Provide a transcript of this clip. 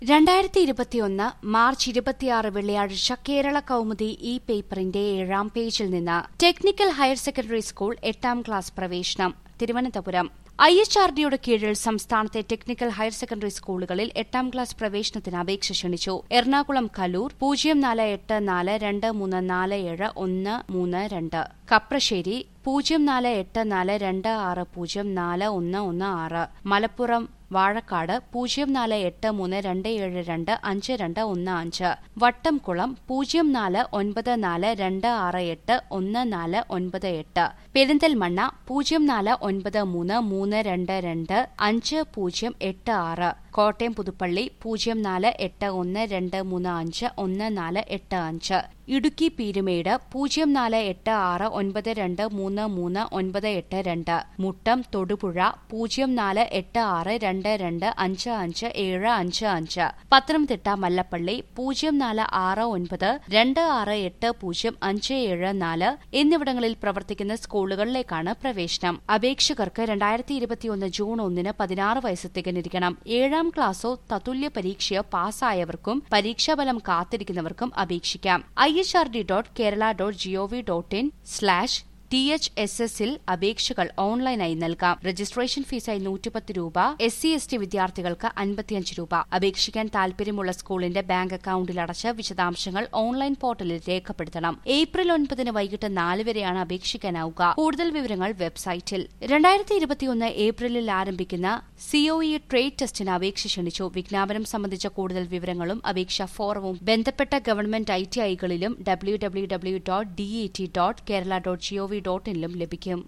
രണ്ടായിരത്തി ഇരുപത്തിയൊന്ന് മാർച്ച് ഇരുപത്തിയാറ് വെള്ളിയാഴ്ച കേരള കൌമുദി ഇ പേപ്പറിന്റെ ഏഴാം പേജിൽ നിന്ന് ടെക്നിക്കൽ ഹയർ സെക്കൻഡറി സ്കൂൾ എട്ടാം ക്ലാസ് പ്രവേശനം തിരുവനന്തപുരം ഐ എച്ച് ആർ ഡിയുടെ കീഴിൽ സംസ്ഥാനത്തെ ടെക്നിക്കൽ ഹയർ സെക്കൻഡറി സ്കൂളുകളിൽ എട്ടാം ക്ലാസ് പ്രവേശനത്തിന് അപേക്ഷ ക്ഷണിച്ചു എറണാകുളം കലൂർ പൂജ്യം നാല് എട്ട് നാല് രണ്ട് മൂന്ന് നാല് ഏഴ് ഒന്ന് മൂന്ന് രണ്ട് കപ്രശ്ശേരി പൂജ്യം നാല് എട്ട് നാല് രണ്ട് ആറ് പൂജ്യം നാല് ഒന്ന് ഒന്ന് ആറ് മലപ്പുറം വാഴക്കാട് പൂജ്യം നാല് എട്ട് മൂന്ന് രണ്ട് ഏഴ് രണ്ട് അഞ്ച് രണ്ട് ഒന്ന് അഞ്ച് വട്ടംകുളം പൂജ്യം നാല് ഒൻപത് നാല് രണ്ട് ആറ് എട്ട് ഒന്ന് നാല് ഒൻപത് എട്ട് പെരിന്തൽമണ്ണ പൂജ്യം നാല് ഒൻപത് മൂന്ന് മൂന്ന് രണ്ട് രണ്ട് അഞ്ച് പൂജ്യം എട്ട് ആറ് കോട്ടയം പുതുപ്പള്ളി പൂജ്യം നാല് എട്ട് ഒന്ന് രണ്ട് മൂന്ന് അഞ്ച് ഒന്ന് നാല് എട്ട് അഞ്ച് ഇടുക്കി പീരുമേട് പൂജ്യം നാല് എട്ട് ആറ് ഒൻപത് രണ്ട് മൂന്ന് മൂന്ന് ഒൻപത് എട്ട് രണ്ട് മുട്ടം തൊടുപുഴ പൂജ്യം നാല് എട്ട് ആറ് രണ്ട് രണ്ട് അഞ്ച് അഞ്ച് ഏഴ് അഞ്ച് അഞ്ച് പത്തനംതിട്ട മല്ലപ്പള്ളി പൂജ്യം നാല് ആറ് ഒൻപത് രണ്ട് ആറ് എട്ട് പൂജ്യം അഞ്ച് ഏഴ് നാല് എന്നിവിടങ്ങളിൽ പ്രവർത്തിക്കുന്ന സ്കൂളുകളിലേക്കാണ് പ്രവേശനം അപേക്ഷകർക്ക് രണ്ടായിരത്തി ഇരുപത്തിയൊന്ന് ജൂൺ ഒന്നിന് പതിനാറ് വയസ്സ് തികഞ്ഞിരിക്കണം ഏഴാം ക്ലാസ്സോ തത്തുല്യ പരീക്ഷയോ പാസ്സായവർക്കും പരീക്ഷാഫലം കാത്തിരിക്കുന്നവർക്കും അപേക്ഷിക്കാം I H R D dot Kerala dot G O V dot in slash T H S എസിൽ അപേക്ഷകൾ ഓൺലൈനായി നൽകാം രജിസ്ട്രേഷൻ ഫീസായി നൂറ്റിപ്പത്ത് രൂപ എസ് സി എസ് ടി വിദ്യാർത്ഥികൾക്ക് അൻപത്തിയഞ്ച് രൂപ അപേക്ഷിക്കാൻ താൽപര്യമുള്ള സ്കൂളിന്റെ ബാങ്ക് അക്കൌണ്ടിൽ അടച്ച് വിശദാംശങ്ങൾ ഓൺലൈൻ പോർട്ടലിൽ രേഖപ്പെടുത്തണം ഏപ്രിൽ ഒൻപതിന് വൈകിട്ട് നാല് വരെയാണ് അപേക്ഷിക്കാനാവുക കൂടുതൽ വിവരങ്ങൾ വെബ്സൈറ്റിൽ രണ്ടായിരത്തി ഇരുപത്തിയൊന്ന് ഏപ്രിലിൽ ആരംഭിക്കുന്ന സിഒഇ ട്രേഡ് ടെസ്റ്റിന് അപേക്ഷ ക്ഷണിച്ചു വിജ്ഞാപനം സംബന്ധിച്ച കൂടുതൽ വിവരങ്ങളും അപേക്ഷാ ഫോറവും ബന്ധപ്പെട്ട ഗവൺമെന്റ് ഐ ടി ഐകളിലും W W W dot D E T dot Kerala dot G O V dot ഇനിലും ലഭിക്കും